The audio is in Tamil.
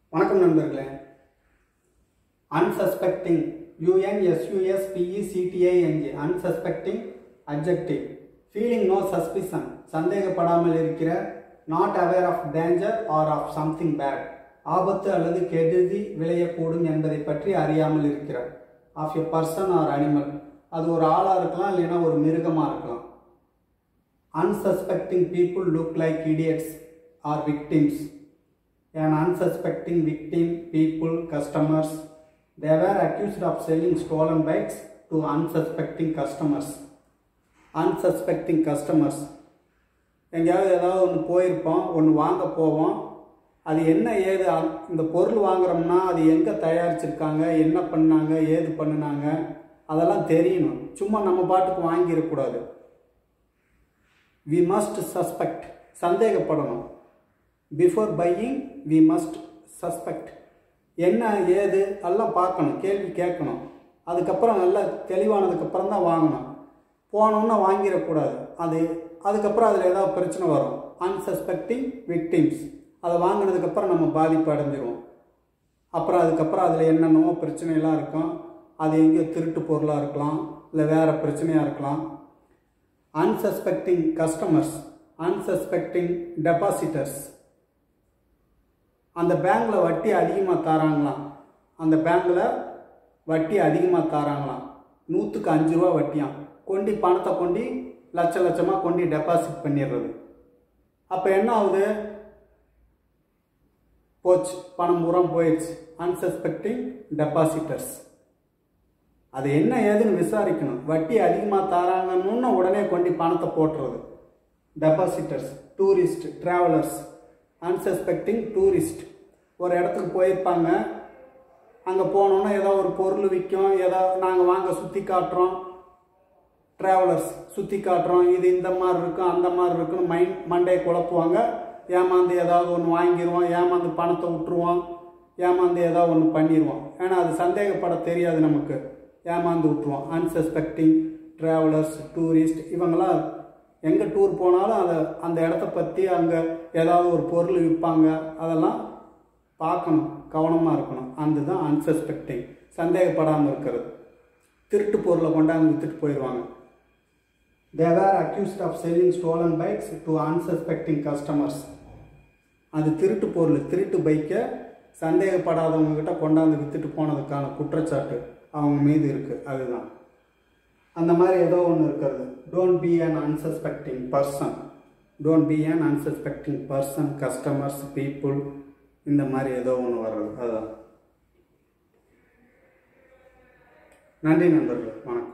வணக்கம் நண்பர்களே unsuspecting யூஎன்எஸ்யூஎஸ்பிஇசிடிஐஎன்ஜி unsuspecting objective feeling no சஸ்பிசன் சந்தேகப்படாமல் இருக்கிற not aware of danger R of something bad ஆபத்து அல்லது கெடுதி விளையக்கூடும் என்பதை பற்றி அறியாமல் இருக்கிறார் of a person or animal அது ஒரு ஆளாக இருக்கலாம் இல்லைன்னா ஒரு மிருகமாக இருக்கலாம் unsuspecting people look like idiots or victims. An unsuspecting victim, people, customers, they were accused of selling stolen bikes to unsuspecting customers. Unsuspecting customers. எங்கேயாவது ஏதாவது ஒன்று போயிருப்போம் ஒன்று வாங்க போவோம் அது என்ன ஏது அ- இந்த பொருள் வாங்குறோம்னா அது எங்கே தயாரிச்சிருக்காங்க என்ன பண்ணாங்க ஏது பண்ணினாங்க அதெல்லாம் தெரியணும் சும்மா நம்ம பாட்டுக்கு வாங்கிடக்கூடாது வி மஸ்ட் சஸ்பெக்ட் சந்தேகப்படணும் before buying we must suspect என்ன ஏது எல்லாம் பார்க்கணும் கேள்வி கேட்கணும் அதுக்கப்புறம் நல்லா தெளிவானதுக்கப்புறம் தான் வாங்கணும் போனோன்னா வாங்கிடக்கூடாது அது அதுக்கப்புறம் அதில் ஏதாவது பிரச்சனை வரும் அன்சஸ்பெக்டிங் விக்டிம்ஸ் அதை வாங்கினதுக்கப்புறம் நம்ம பாதிப்பு அடைஞ்சிருவோம் அப்புறம் அதுக்கப்புறம் அதில் என்னென்னவோ பிரச்சனையெல்லாம் இருக்கும் அது எங்கேயோ திருட்டு பொருளாக இருக்கலாம் இல்லை வேறு பிரச்சனையாக இருக்கலாம் அன்சஸ்பெக்டிங் கஸ்டமர்ஸ் அன்சஸ்பெக்டிங் டெபாசிட்டர்ஸ் அந்த பேங்க்கில் வட்டி அதிகமாக தராங்களாம் அந்த பேங்க்கில் வட்டி அதிகமாக தராங்களாம் நூற்றுக்கு அஞ்சு ரூபா வட்டியாம் கொண்டு பணத்தை கொண்டு லட்ச லட்சமாக கொண்டு டெபாசிட் பண்ணிடுறது அப்போ என்ன ஆகுது போச்சு பணம் பூரா போயிடுச்சு அன்சஸ்பெக்டிங் டெபாசிட்டர்ஸ் அது என்ன ஏதுன்னு விசாரிக்கணும் வட்டி அதிகமாக தராங்கன்னு உடனே கொண்டு பணத்தை போட்டுறது depositors tourist travellers unsuspecting tourist ஒரு இடத்துக்கு போயிருப்பாங்க அங்கே போனோன்னா ஏதோ ஒரு பொருள் விற்கும் ஏதோ நாங்கள் வாங்க சுற்றி காட்டுறோம் ட்ராவலர்ஸ் சுற்றி காட்டுறோம் இது இந்த மாதிரி இருக்கும் அந்த மாதிரி இருக்குன்னு மைண்ட் மண்டையை குழப்புவாங்க ஏமாந்து ஏதாவது ஒன்று வாங்கிடுவோம் ஏமாந்து பணத்தை விட்டுருவோம் ஏமாந்து ஏதாவது ஒன்று பண்ணிடுவோம் ஏன்னா அது சந்தேகப்பட தெரியாது நமக்கு ஏமாந்து விட்டுருவோம் அன்சஸ்பெக்டிங் ட்ராவலர்ஸ் டூரிஸ்ட் இவங்கெல்லாம் எங்கே டூர் போனாலும் அதை அந்த இடத்த பற்றி அங்கே ஏதாவது ஒரு பொருள் விற்பாங்க அதெல்லாம் பார்க்கணும் கவனமாக இருக்கணும் அந்த தான் அன்சஸ்பெக்டிங் சந்தேகப்படாமல் இருக்கிறது திருட்டு பொருளை கொண்டாந்து விற்றுட்டு போயிடுவாங்க they were accused of selling stolen bikes to unsuspecting customers அது திருட்டு பொருள் திருட்டு பைக்கை சந்தேகப்படாதவங்க கிட்ட கொண்டாந்து வித்துட்டு போனதுக்கான குற்றச்சாட்டு அவங்க மீது இருக்கு அதுதான் அந்த மாதிரி ஏதோ ஒன்று இருக்கிறது don't be an unsuspecting person don't be an unsuspecting person customers people இந்த மாதிரி ஏதோ ஒன்று வர்றது அதுதான் நன்றி நண்பர்களே வணக்கம்